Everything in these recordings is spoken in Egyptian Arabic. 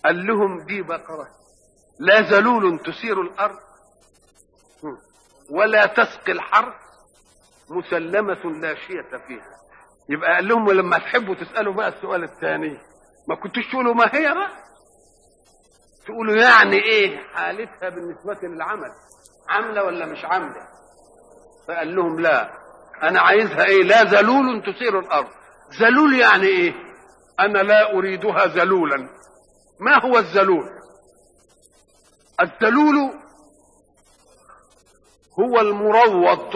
قال لهم دي بقرة لا ذلول تثير الأرض ولا تسقي الحرث مسلمة لا شية فيها يبقى قال لهم لما تحبوا تسألوا بقى السؤال الثاني ما كنتوش تقولوا ما هي بقى تقولوا يعني ايه حالتها بالنسبة للعمل عاملة ولا مش عاملة فقال لهم لا انا عايزها ايه لا ذلول تثير الارض ذلول يعني ايه انا لا اريدها ذلولا ما هو الذلول الذلول هو المروض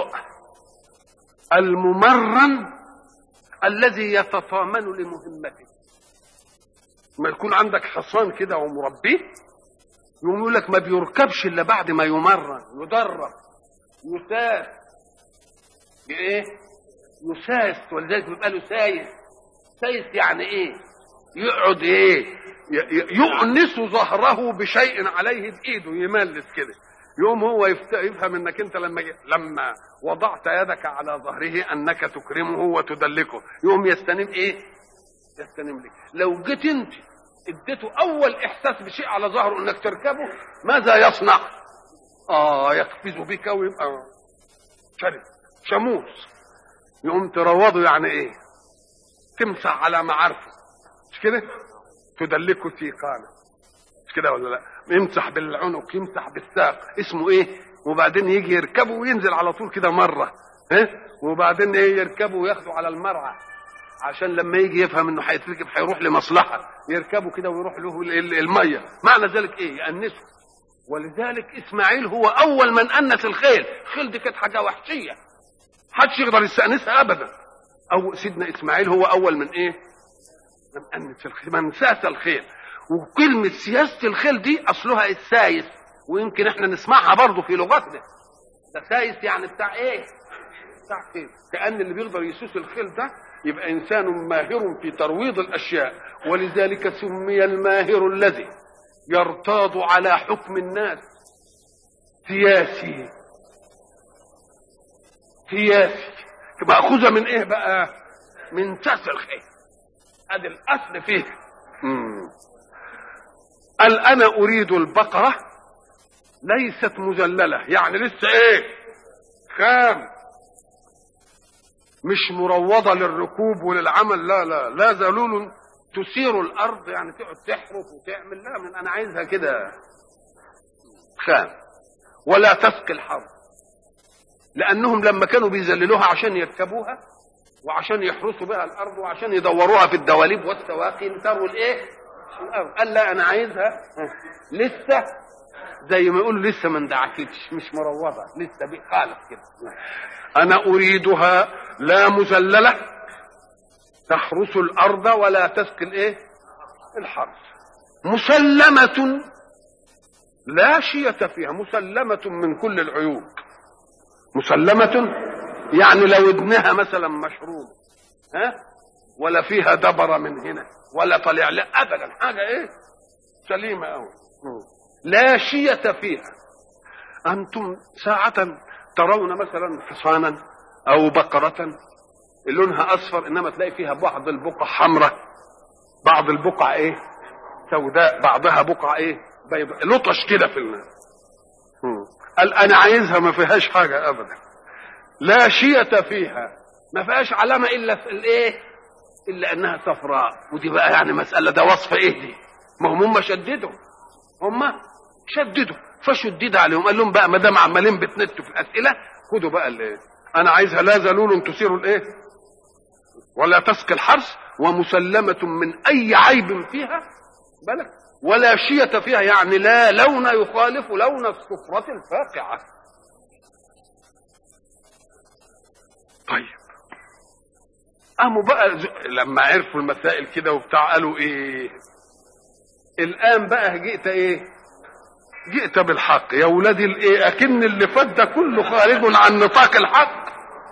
الممرن الذي يتطامن لمهمته ما يكون عندك حصان كده ومربيه يقوم يقول لك ما بيركبش الا بعد ما يمرن يدرب يساس بايه يساس ولذلك بيبقى له سايس سايس يعني ايه يقعد ايه يؤنس ظهره بشيء عليه بايده يملس كده يوم هو يفهم انك انت لما لما وضعت يدك على ظهره انك تكرمه وتدلكه يوم يستنم ايه يستنم لك لو جيت انت اديته اول احساس بشيء على ظهره انك تركبه ماذا يصنع اه يقفز بك ويبقى شرب شموس يقوم تروضه يعني ايه تمسح على معارفه مش كده تدلكه سيقانه مش كده ولا لا يمسح بالعنق يمسح بالساق اسمه ايه وبعدين يجي يركبه وينزل على طول كده مره ها وبعدين ايه يركبه وياخده على المرعى عشان لما يجي يفهم انه هيتركب هيروح لمصلحه يركبه كده ويروح له الميه معنى ذلك ايه يأنسه ولذلك اسماعيل هو اول من انس الخيل الخيل دي كانت حاجه وحشيه محدش يقدر يستانسها ابدا او سيدنا اسماعيل هو اول من ايه من انس الخيل من ساس الخيل وكلمة سياسة الخيل دي أصلها السايس ويمكن احنا نسمعها برضه في لغتنا ده سايس يعني بتاع ايه؟ بتاع خيل كأن اللي بيقدر يسوس الخيل ده يبقى إنسان ماهر في ترويض الأشياء ولذلك سمي الماهر الذي يرتاض على حكم الناس سياسي سياسي مأخوذة من ايه بقى؟ من ساس الخيل ادي الأصل فيه مم. قال انا اريد البقره ليست مذلله يعني لسه ايه خام مش مروضه للركوب وللعمل لا لا لا ذلول تثير الارض يعني تقعد تحرف وتعمل لا من انا عايزها كده خام ولا تسقي الحرب لانهم لما كانوا بيذللوها عشان يركبوها وعشان يحرسوا بها الارض وعشان يدوروها في الدواليب والسواقي ينتروا الايه الارض قال لا انا عايزها لسه زي ما يقولوا لسه ما اندعكتش مش مروضه لسه بي خالص كده انا اريدها لا مذلله تحرس الارض ولا تسقي الايه الحرث مسلمه لا شية فيها مسلمة من كل العيوب مسلمة يعني لو ابنها مثلا مشروب ها ولا فيها دبر من هنا ولا طلع لا ابدا حاجه ايه سليمه قوي لا شية فيها انتم ساعة ترون مثلا حصانا او بقرة لونها اصفر انما تلاقي فيها بعض البقع حمراء بعض البقع ايه سوداء بعضها بقع ايه بيضاء لطش كده في الماء قال انا عايزها ما فيهاش حاجة ابدا لا شية فيها ما فيهاش علامة الا في الايه الا انها صفراء ودي بقى يعني مساله ده وصف ايه دي ما هم هم شددوا هم شددوا فشدد عليهم قال لهم بقى ما دام عمالين بتنتوا في الاسئله خدوا بقى الايه انا عايزها لا ذلول تثير الايه ولا تسقي الحرث ومسلمة من أي عيب فيها بالك ولا شية فيها يعني لا لون يخالف لون الصفرة الفاقعة طيب قاموا بقى لما عرفوا المسائل كده وبتاع قالوا ايه الان بقى جئت ايه جئت بالحق يا ولادي الايه اكن اللي فات ده كله خارج عن نطاق الحق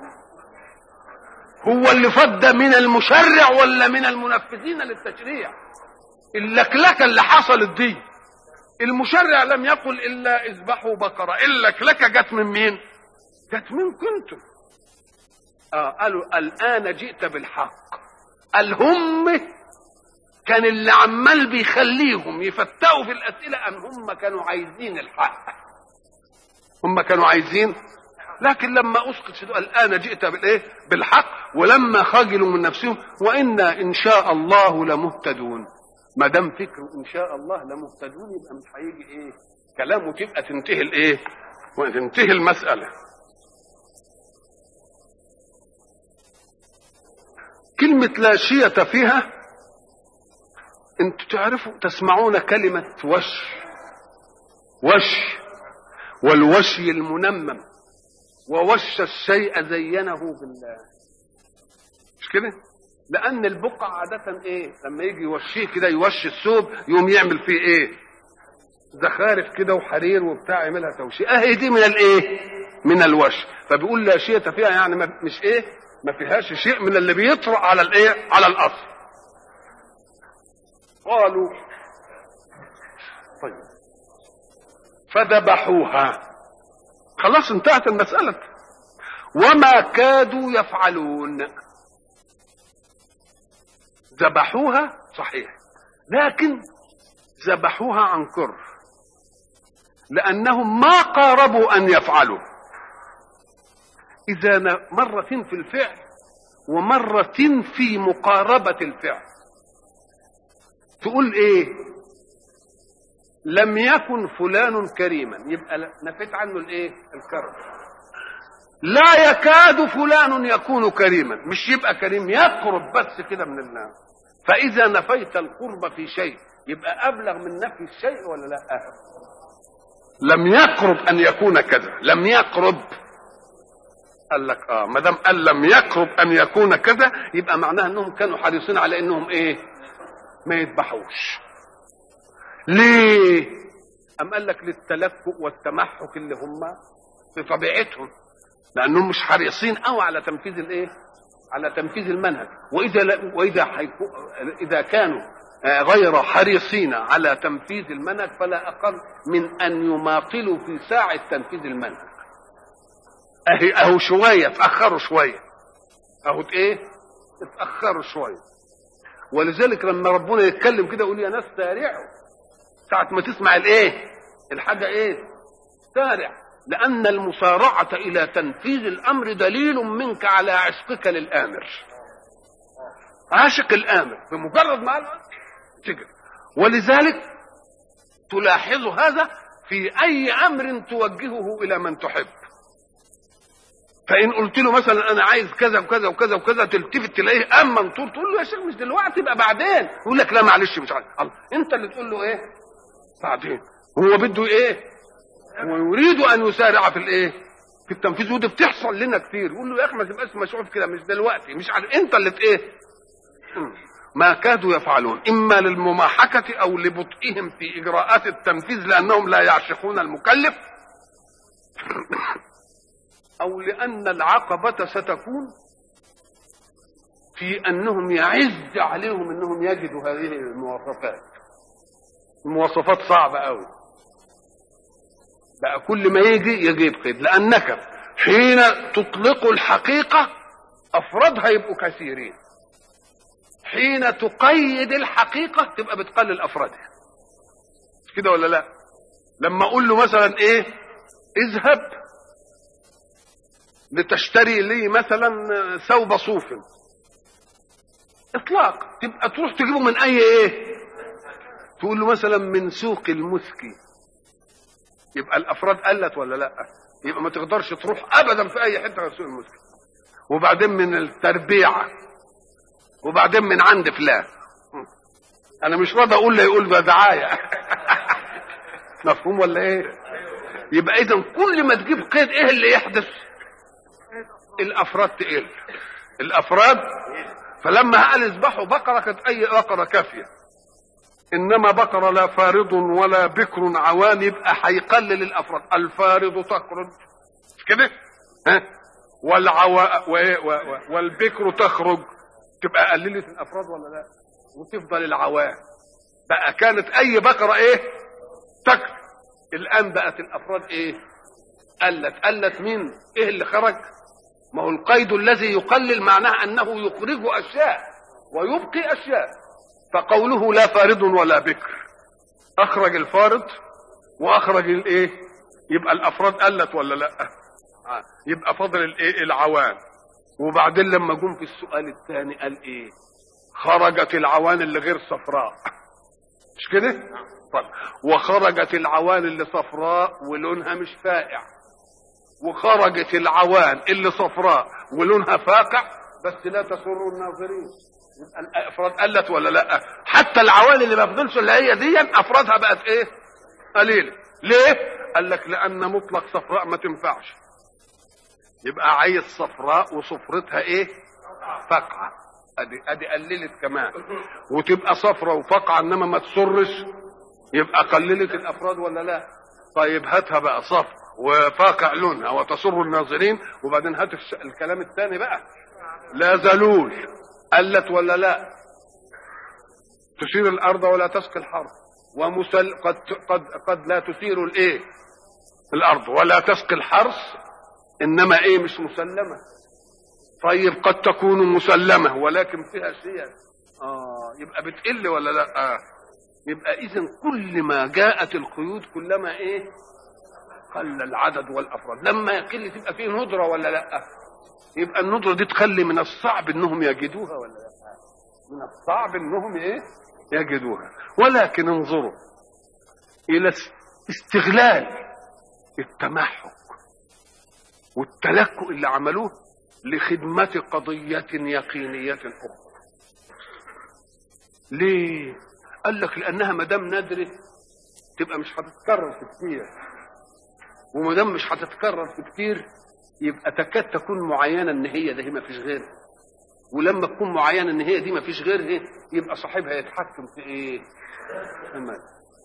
هو اللي فات ده من المشرع ولا من المنفذين للتشريع اللكلكه اللي حصلت دي المشرع لم يقل الا اذبحوا بقره اللكلكه جت من مين جت منكم انتم آه قالوا الآن جئت بالحق قال هم كان اللي عمال بيخليهم يفتقوا في الاسئله ان هم كانوا عايزين الحق هم كانوا عايزين لكن لما اسقط في الان جئت بالايه بالحق ولما خجلوا من نفسهم وانا ان شاء الله لمهتدون ما دام فكروا ان شاء الله لمهتدون يبقى مش هيجي ايه كلام وتبقى تنتهي الايه وتنتهي المساله كلمة لا شية فيها انتوا تعرفوا تسمعون كلمة وش وش والوشي المنمم ووش الشيء زينه بالله مش كده لان البقع عادة ايه لما يجي يوشيه كده يوشي الثوب يقوم يعمل فيه ايه زخارف كده وحرير وبتاع يعملها توشيه اهي دي من الايه من الوش فبيقول لا شيء فيها يعني ما مش ايه ما فيهاش شيء من اللي بيطرأ على الايه على الاصل قالوا طيب فذبحوها خلاص انتهت المسألة وما كادوا يفعلون ذبحوها صحيح لكن ذبحوها عن كره لأنهم ما قاربوا أن يفعلوا إذا مرة في الفعل ومرة في مقاربة الفعل تقول إيه لم يكن فلان كريما يبقى نفيت عنه الايه الكرم لا يكاد فلان يكون كريما مش يبقى كريم يقرب بس كده من الله فاذا نفيت القرب في شيء يبقى ابلغ من نفي الشيء ولا لا لم يقرب ان يكون كذا لم يقرب قال لك اه ما دام قال لم يقرب ان يكون كذا يبقى معناها انهم كانوا حريصين على انهم ايه ما يذبحوش ليه أم قال لك للتلفق والتمحك اللي هم في طبيعتهم لأنهم مش حريصين أو على تنفيذ الإيه؟ على تنفيذ المنهج وإذا لا وإذا حيكو إذا كانوا غير حريصين على تنفيذ المنهج فلا أقل من أن يماطلوا في ساعة تنفيذ المنهج أهي أهو شوية اتأخروا شوية أهو إيه؟ اتأخروا شوية ولذلك لما ربنا يتكلم كده يقول يا ناس سارعوا ساعة ما تسمع الايه الحاجة ايه سارع لأن المسارعة إلى تنفيذ الأمر دليل منك على عشقك للآمر عاشق الآمر بمجرد ما تجري ولذلك تلاحظ هذا في أي أمر توجهه إلى من تحب فإن قلت له مثلا أنا عايز كذا وكذا وكذا وكذا تلتفت تلاقيه أما منطور تقول له يا شيخ مش دلوقتي يبقى بعدين يقول لك لا معلش مش عارف الله أنت اللي تقول له إيه بعدين هو بده ايه هو يريد ان يسارع في الايه في التنفيذ ودي بتحصل لنا كتير يقول له يا اخي ما تبقاش مشغول كده مش دلوقتي مش عارف انت اللي ايه ما كادوا يفعلون اما للمماحكه او لبطئهم في اجراءات التنفيذ لانهم لا يعشقون المكلف او لان العقبه ستكون في انهم يعز عليهم انهم يجدوا هذه المواصفات المواصفات صعبة قوي بقى كل ما يجي يجيب قيد لأنك حين تطلق الحقيقة أفرادها يبقوا كثيرين حين تقيد الحقيقة تبقى بتقلل أفرادها كده ولا لا لما أقول له مثلا إيه اذهب لتشتري لي مثلا ثوب صوف اطلاق تبقى تروح تجيبه من اي ايه تقول له مثلا من سوق المسكي يبقى الافراد قلت ولا لا يبقى ما تقدرش تروح ابدا في اي حته غير سوق المسكي وبعدين من التربيعه وبعدين من عند فلان انا مش راضي اقول له يقول ده دعايه مفهوم ولا ايه يبقى اذا كل ما تجيب قيد ايه اللي يحدث الافراد تقل الافراد فلما قال اذبحوا بقره كانت اي بقره كافيه انما بقره لا فارض ولا بكر عوان يبقى هيقلل الافراد الفارض تخرج مش كده ها والعوا والبكر تخرج تبقى قللت الافراد ولا لا وتفضل العوام بقى كانت اي بقره ايه تكفي الان بقت الافراد ايه قلت قلت مين ايه اللي خرج ما هو القيد الذي يقلل معناه انه يخرج اشياء ويبقي اشياء فقوله لا فارض ولا بكر اخرج الفارض واخرج الايه يبقى الافراد قلت ولا لا آه. يبقى فضل الايه العوان وبعدين لما جم في السؤال الثاني قال ايه خرجت العوان اللي غير صفراء مش كده طيب وخرجت العوان اللي صفراء ولونها مش فائع وخرجت العوان اللي صفراء ولونها فاقع بس لا تسر الناظرين يبقى الافراد قلت ولا لا حتى العوان اللي ما فضلش اللي هي دي افرادها بقت ايه قليله ليه قال لك لان مطلق صفراء ما تنفعش يبقى عايز صفراء وصفرتها ايه فقعه ادي ادي قللت كمان وتبقى صفراء وفقعه انما ما تسرش يبقى قللت الافراد ولا لا طيب هاتها بقى صفر وفاقع لونها وتسر الناظرين وبعدين هات الكلام الثاني بقى لا زلول قلت ولا لا تثير الارض ولا تسقي الحرث ومسل قد قد قد لا تثير الايه الارض ولا تسقي الحرث انما ايه مش مسلمه طيب قد تكون مسلمه ولكن فيها شيء اه يبقى بتقل ولا لا آه. يبقى اذا كل ما جاءت القيود كلما ايه قل العدد والافراد لما يقل تبقى فيه ندره ولا لا يبقى الندره دي تخلي من الصعب انهم يجدوها ولا لا من الصعب انهم ايه يجدوها ولكن انظروا الى استغلال التمحك والتلكؤ اللي عملوه لخدمة قضية يقينية أخرى ليه قال لك لأنها مدام نادرة تبقى مش هتتكرر في كتير وما دام مش هتتكرر في كتير يبقى تكاد تكون معينه ان هي ده ما فيش غيرها ولما تكون معينه ان هي دي ما فيش غيرها يبقى صاحبها يتحكم في ايه؟ في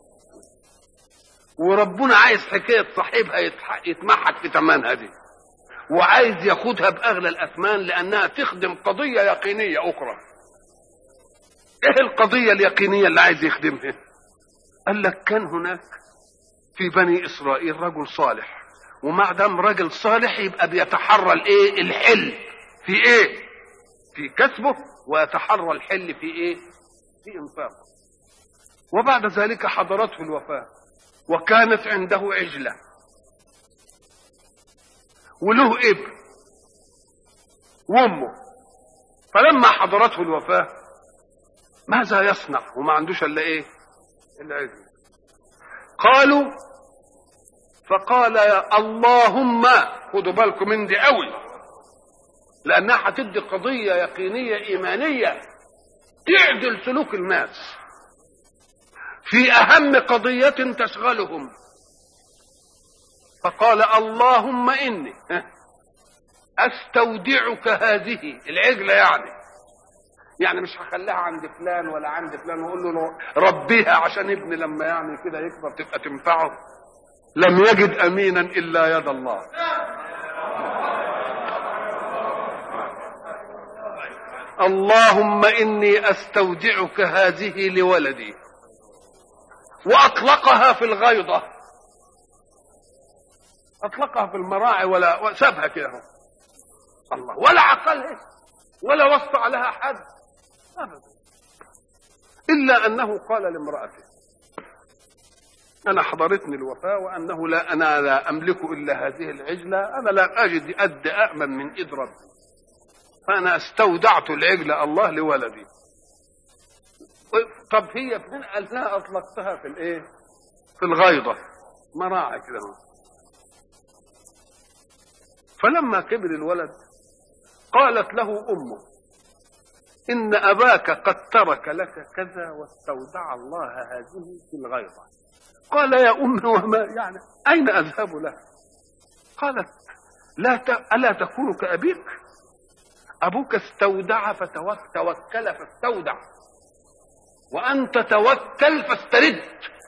وربنا عايز حكايه صاحبها يتمحك في ثمنها دي وعايز ياخدها باغلى الاثمان لانها تخدم قضيه يقينيه اخرى ايه القضيه اليقينيه اللي عايز يخدمها قال لك كان هناك في بني اسرائيل رجل صالح ومع دام راجل صالح يبقى بيتحرى الايه الحل في ايه في كسبه ويتحرى الحل في ايه في انفاقه وبعد ذلك حضرته الوفاه وكانت عنده عجله وله ابن وامه فلما حضرته الوفاه ماذا يصنع وما عندوش الا ايه العجل قالوا فقال يا اللهم خدوا بالكم من دي قوي لانها هتدي قضيه يقينيه ايمانيه تعدل سلوك الناس في اهم قضيه تشغلهم فقال اللهم اني استودعك هذه العجله يعني يعني مش هخليها عند فلان ولا عند فلان واقول له ربيها عشان ابني لما يعني كده يكبر تبقى تنفعه لم يجد امينا الا يد الله اللهم اني استودعك هذه لولدي واطلقها في الغيضه اطلقها في المراعي ولا سابها كده الله ولا عقلها ولا وصى لها حد ابدا الا انه قال لامراته انا حضرتني الوفاه وانه لا انا لا املك الا هذه العجله انا لا اجد اد امن من ايد ربي فانا استودعت العجله الله لولدي طب هي فين قال لها اطلقتها في الايه في الغيضه مراعي كده فلما كبر الولد قالت له امه ان اباك قد ترك لك كذا واستودع الله هذه في الغيضه قال يا ام وما يعني اين اذهب له قالت لا ت... الا تكون كابيك ابوك استودع فتوكل فاستودع وانت توكل فاسترد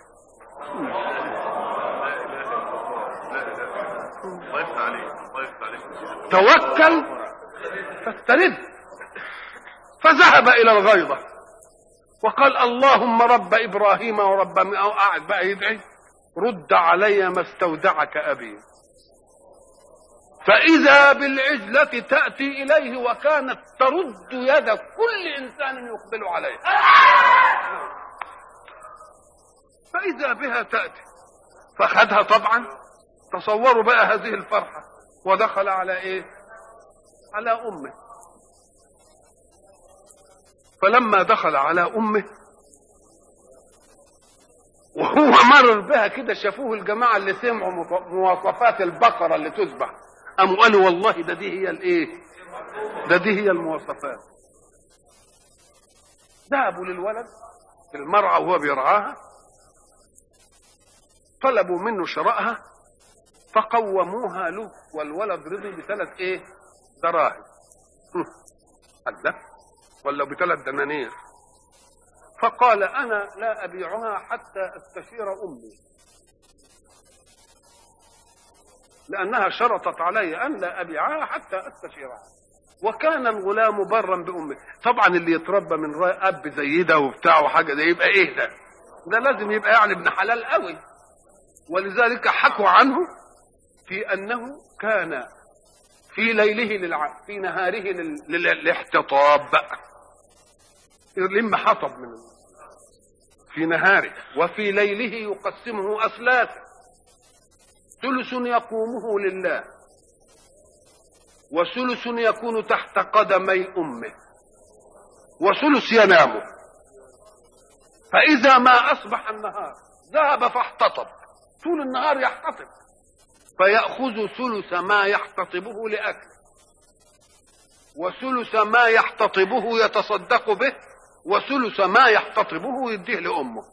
توكل فاسترد فذهب الى الغيضه وقال اللهم رب ابراهيم ورب او قاعد بقى يدعي رد علي ما استودعك ابي فإذا بالعجلة تأتي إليه وكانت ترد يد كل إنسان يقبل عليه فإذا بها تأتي فخدها طبعا تصوروا بقى هذه الفرحة ودخل على إيه على أمه فلما دخل على أمه وهو مرر بها كده شافوه الجماعة اللي سمعوا مواصفات البقرة اللي تذبح قاموا قالوا والله ده دي هي الايه ده دي هي المواصفات ذهبوا للولد في المرعى وهو بيرعاها طلبوا منه شرائها فقوموها له والولد رضي بثلاث ايه دراهم قال لا ولا بثلاث دنانير فقال انا لا ابيعها حتى استشير امي لانها شرطت علي ان لا ابيعها حتى استشيرها وكان الغلام برا بامه طبعا اللي يتربى من رأي اب زي ده وبتاع وحاجه ده يبقى ايه ده ده لازم يبقى يعني ابن حلال قوي ولذلك حكوا عنه في انه كان في ليله للع... في نهاره لل... للاحتطاب بقى يلم حطب من في نهاره وفي ليله يقسمه أثلاثا ثلث يقومه لله وثلث يكون تحت قدمي أمه وثلث ينام فإذا ما أصبح النهار ذهب فاحتطب طول النهار يحتطب فيأخذ ثلث ما يحتطبه لأكله وثلث ما يحتطبه يتصدق به وثلث ما يحتطبه يديه لأمه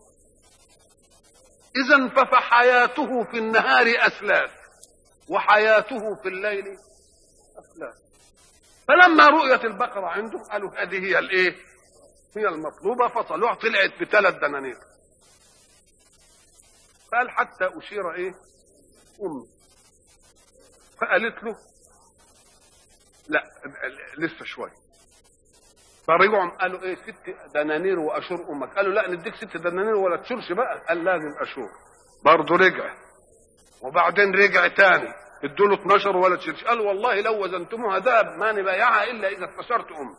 إذا ففحياته في النهار أثلاث وحياته في الليل أثلاث فلما رؤيت البقرة عنده قالوا هذه هي الإيه؟ هي المطلوبة فطلوع طلعت بثلاث دنانير قال حتى أشير إيه؟ أمي فقالت له لا لسه شويه فرجعوا قالوا ايه ست دنانير واشور امك قالوا لا نديك ست دنانير ولا تشورش بقى قال لازم اشور برضه رجع وبعدين رجع تاني ادوا له 12 ولا تشيلش قال والله لو وزنتموها ذهب ما نبايعها الا اذا استشرت امي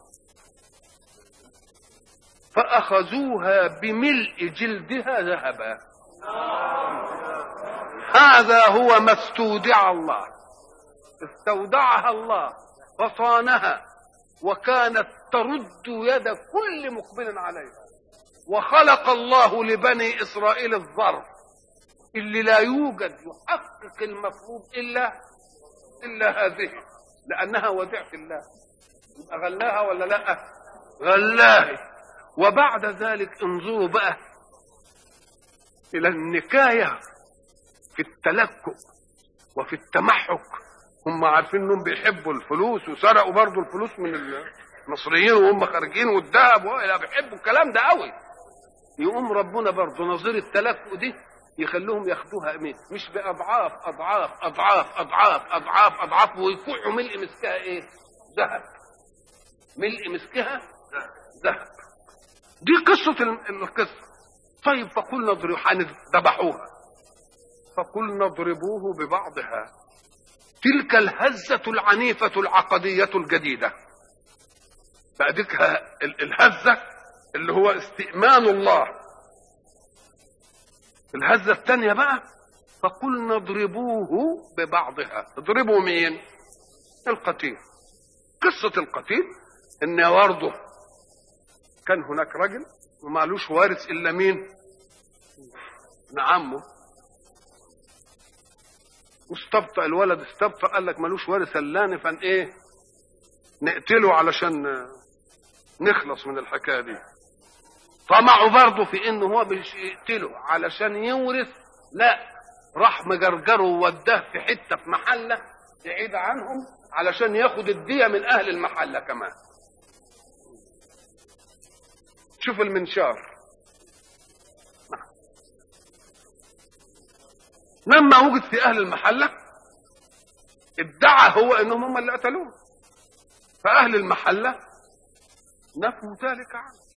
فاخذوها بملء جلدها ذهبا هذا هو ما استودع الله استودعها الله فصانها وكانت ترد يد كل مقبل عليها وخلق الله لبني اسرائيل الظرف اللي لا يوجد يحقق المفروض الا الا هذه لانها وديعه الله يبقى غلاها ولا لا غلاها وبعد ذلك انظروا بقى الى النكايه في التلكؤ وفي التمحك هم عارفين انهم بيحبوا الفلوس وسرقوا برضه الفلوس من المصريين وهم خارجين والذهب لا بيحبوا الكلام ده قوي يقوم ربنا برضه نظير التلكؤ دي يخلوهم ياخدوها مين مش باضعاف اضعاف اضعاف اضعاف اضعاف اضعاف ويكحوا ملء مسكها ايه ذهب ملء مسكها ذهب دي قصة القصة طيب فقلنا اضربوا ذبحوها فقلنا اضربوه ببعضها تلك الهزة العنيفة العقدية الجديدة بعدك الهزة اللي هو استئمان الله الهزة الثانية بقى فقلنا اضربوه ببعضها اضربوا مين القتيل قصة القتيل ان برضه كان هناك رجل ومعلوش وارث الا مين نعمه واستبطأ الولد استبطأ قال لك ملوش وارث الا فان ايه نقتله علشان نخلص من الحكايه دي طمعوا برضه في انه هو مش يقتله علشان يورث لا راح مجرجره ووداه في حته في محله بعيد عنهم علشان ياخد الديه من اهل المحله كمان شوف المنشار لما وجد في اهل المحله ادعى هو انهم هم اللي قتلوه فاهل المحله نفوا ذلك عنه